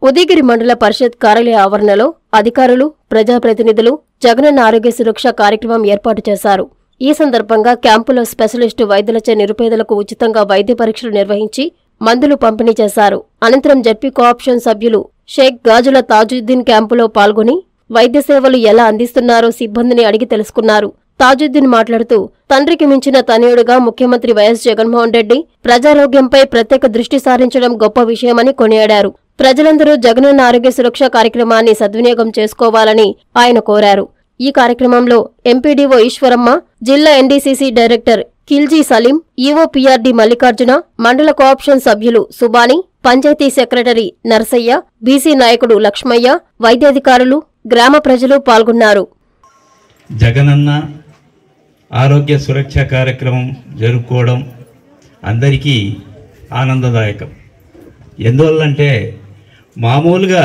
ఉదయగిరి మండల పరిషత్ కార్యాలయ ఆవరణలో అధికారులు ప్రజాప్రతినిధులు జగనన్న ఆరోగ్య సురక్ష కార్యక్రమం ఏర్పాటు చేశారు ఈ సందర్భంగా క్యాంపులో స్పెషలిస్టు వైద్యులచే నిరుపేదలకు ఉచితంగా వైద్య పరీక్షలు నిర్వహించి మందులు పంపిణీ చేశారు అనంతరం జడ్పీ కోఆప్షన్ సభ్యులు షేక్ గాజుల తాజుద్దీన్ క్యాంపులో పాల్గొని వైద్య సేవలు ఎలా అందిస్తున్నారో సిబ్బందిని అడిగి తెలుసుకున్నారు తాజుద్దీన్ మాట్లాడుతూ తండ్రికి మించిన తనయుడుగా ముఖ్యమంత్రి వైఎస్ జగన్మోహన్ రెడ్డి ప్రజారోగ్యంపై ప్రత్యేక దృష్టి సారించడం గొప్ప విషయమని కొనియాడారు ప్రజలందరూ జగనన్న ఆరోగ్య సురక్ష కార్యక్రమాన్ని సద్వినియోగం చేసుకోవాలని ఆయన కోరారు ఈ కార్యక్రమంలో ఎంపీడీఓ ఈశ్వరమ్మ జిల్లా NDCC director Khilji Saleem EO PRD Mallikarjuna మండల కోఆప్షన్ సభ్యులు సుబాని పంచాయతీ సెక్రటరీ నరసయ్య బీసీ నాయకుడు లక్ష్మయ్య వైద్యాధికారులు గ్రామ ప్రజలు పాల్గొన్నారు జగనన్న ఆరోగ్య సురక్ష కార్యక్రమం జరుపుకోవడం అందరికీ ఆనందదాయకం ఎందువల్లంటే మామూలుగా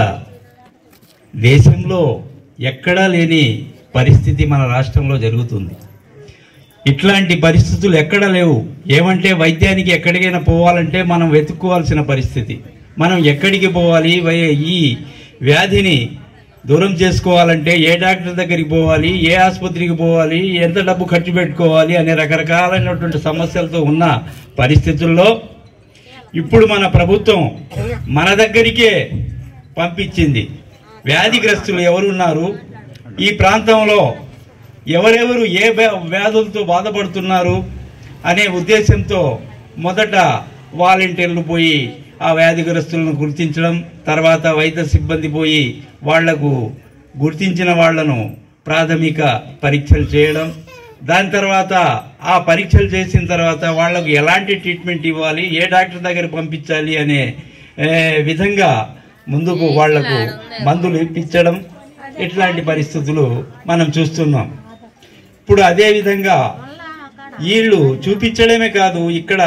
దేశంలో ఎక్కడా లేని పరిస్థితి మన రాష్ట్రంలో జరుగుతుంది ఇట్లాంటి పరిస్థితులు ఎక్కడ లేవు ఏమంటే వైద్యానికి ఎక్కడికైనా పోవాలంటే మనం వెతుక్కోవాల్సిన పరిస్థితి మనం ఎక్కడికి పోవాలి వై- ఈ వ్యాధిని దూరం చేసుకోవాలంటే ఏ డాక్టర్ దగ్గరికి పోవాలి ఏ ఆసుపత్రికి పోవాలి ఎంత డబ్బు ఖర్చు పెట్టుకోవాలి అనే రకరకాలైనటువంటి సమస్యలతో ఉన్న పరిస్థితుల్లో ఇప్పుడు మన ప్రభుత్వం మన దగ్గరికే పంపించింది వ్యాధిగ్రస్తులు ఎవరున్నారు ఈ ప్రాంతంలో ఎవరెవరు ఏ వ్యా- వ్యాధులతో బాధపడుతున్నారు అనే ఉద్దేశంతో మొదట వాలంటీర్లు పోయి ఆ వ్యాధిగ్రస్తులను గుర్తించడం తర్వాత వైద్య సిబ్బంది పోయి వాళ్లకు గుర్తించిన వాళ్లను ప్రాథమిక పరీక్షలు చేయడం దాని తర్వాత ఆ పరీక్షలు చేసిన తర్వాత వాళ్లకు ఎలాంటి ట్రీట్మెంట్ ఇవ్వాలి ఏ డాక్టర్ దగ్గర పంపించాలి అనే ఏ, విధంగా ముందుకు వాళ్లకు మందులు ఇప్పించడం ఇట్లాంటి పరిస్థితులు మనం చూస్తున్నాం ఇప్పుడు అదే విధంగా వీళ్ళు చూపించడమే కాదు ఇక్కడ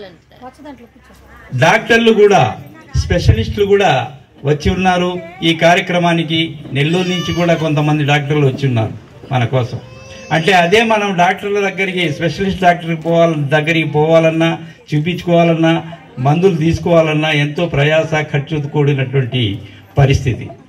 డాక్టర్లు కూడా స్పెషలిస్టులు కూడా వచ్చి ఉన్నారు ఈ కార్యక్రమానికి నెల్లూరు నుంచి కూడా కొంతమంది డాక్టర్లు వచ్చి ఉన్నారు మన కోసం అంటే అదే మనం డాక్టర్ల దగ్గరికి స్పెషలిస్ట్ డాక్టర్కి పోవాల దగ్గరికి పోవాలన్నా చూపించుకోవాలన్నా మందులు తీసుకోవాలన్నా ఎంతో ప్రయాస ఖర్చు కూడినటువంటి పరిస్థితి